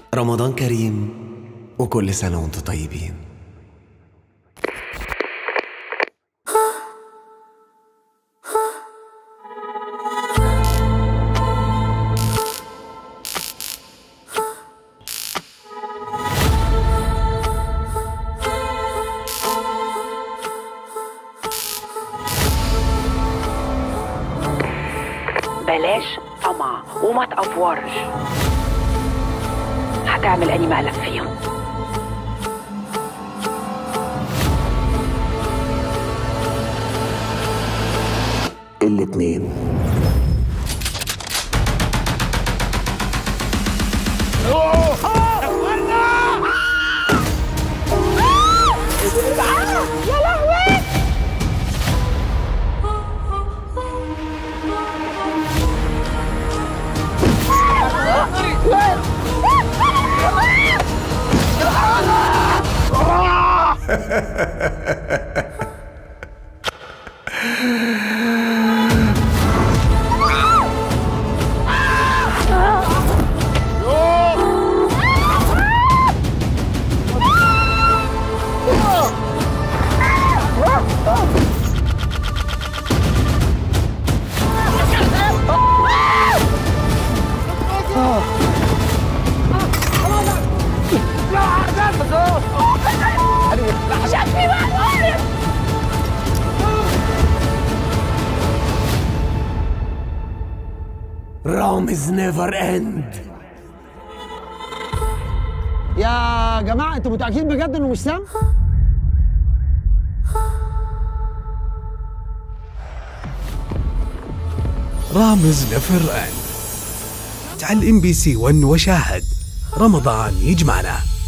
رمضان كريم وكل سنة وانتم طيبين بلاش طمع وما تقفورش هتعمل اني مقلب فيهم الاتنين رامز نيفر اند يا جماعه انتوا متاكدين بجد انه مش سام؟ رامز نفر ان على الام بي سي 1 وشاهد رمضان يجمعنا